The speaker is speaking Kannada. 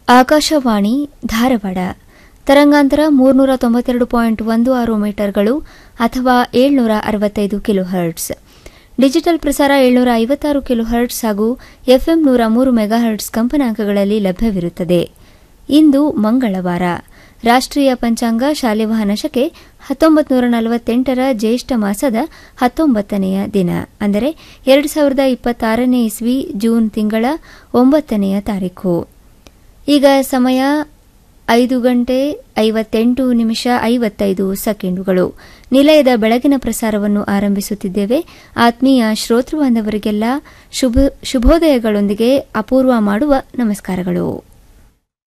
ಆಕಾಶವಾಣಿ ಧಾರವಾಡ ತರಂಗಾಂತರ ಮೂರ್ನೂರ ತೊಂಬತ್ತೆರಡು ಪಾಯಿಂಟ್ ಒಂದು ಆರು ಮೀಟರ್ಗಳು ಅಥವಾ ಏಳ್ನೂರ ಅರವತ್ತೈದು ಕಿಲೋ ಹರ್ಟ್ಸ್ ಡಿಜಿಟಲ್ ಪ್ರಸಾರ ಏಳ್ನೂರ ಐವತ್ತಾರು ಕಿಲೋ ಹರ್ಟ್ಸ್ ಹಾಗೂ ಎಫ್ಎಂ ನೂರ ಮೂರು ಮೆಗಾಹರ್ಟ್ಸ್ ಕಂಪನಾಂಕಗಳಲ್ಲಿ ಲಭ್ಯವಿರುತ್ತದೆ ಇಂದು ಮಂಗಳವಾರ ರಾಷ್ಟ್ರೀಯ ಪಂಚಾಂಗ ಶಾಲಿವಾಹನ ಶಕೆ ಹತ್ತೊಂಬತ್ತು ನೂರ ನಲವತ್ತೆಂಟರ ಜ್ಯೇಷ್ಠ ಮಾಸದ ಹತ್ತೊಂಬತ್ತನೆಯ ದಿನ ಅಂದರೆ ಎರಡು ಸಾವಿರದ ಇಪ್ಪತ್ತಾರನೇ ಇಸ್ವಿ ಜೂನ್ ತಿಂಗಳ ಒಂಬತ್ತನೆಯ ತಾರೀಖು ಈಗ ಸಮಯ ಐದು ಗಂಟೆ ಐವತ್ತೆಂಟು ನಿಮಿಷ ಐವತ್ತೈದು ಸೆಕೆಂಡುಗಳು ನಿಲಯದ ಬೆಳಗಿನ ಪ್ರಸಾರವನ್ನು ಆರಂಭಿಸುತ್ತಿದ್ದೇವೆ ಆತ್ಮೀಯ ಶ್ರೋತೃಬಂಧವರಿಗೆಲ್ಲ ಶುಭೋದಯಗಳೊಂದಿಗೆ ಅಪೂರ್ವ ಮಾಡುವ ನಮಸ್ಕಾರಗಳು